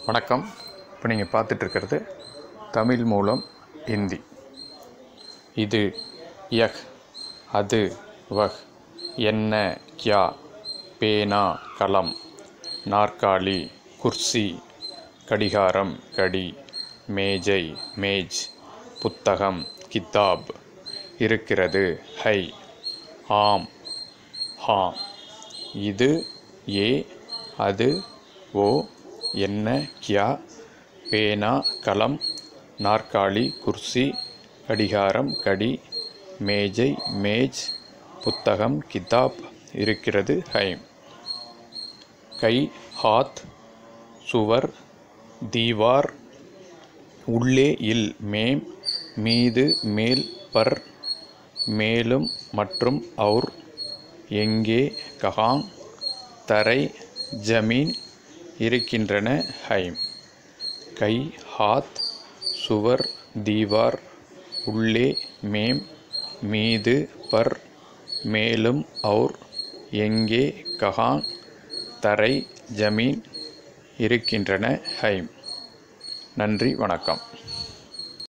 வணக்கம் இப்போ நீங்கள் பார்த்துட்ருக்கிறது தமிழ் மூலம் இந்தி இது யஹ் அது வஹ் என்ன கியா பேனா கலம் நாற்காலி குர்சி கடிகாரம் கடி மேஜை மேஜ் புத்தகம் கித்தாப் இருக்கிறது ஹை ஆம் ஹா இது ஏ அது ஓ என்ன கியா பேனா கலம் நாற்காலி குர்சி கடிகாரம் கடி மேஜை மேஜ் புத்தகம் கிதாப் இருக்கிறது ஹைம் கை ஹாத் சுவர் தீவார் உள்ளே இல் மேம் மீது மேல் பர் மேலும் மற்றும் அவுர் எங்கே கஹாங் தரை ஜமீன் இருக்கின்றன ஹைம் கை ஹாத் சுவர் தீவார் உள்ளே மேம் மீது பர் மேலும் அவுர் எங்கே கஹாங் தரை ஜமீன் இருக்கின்றன ஹைம் நன்றி வணக்கம்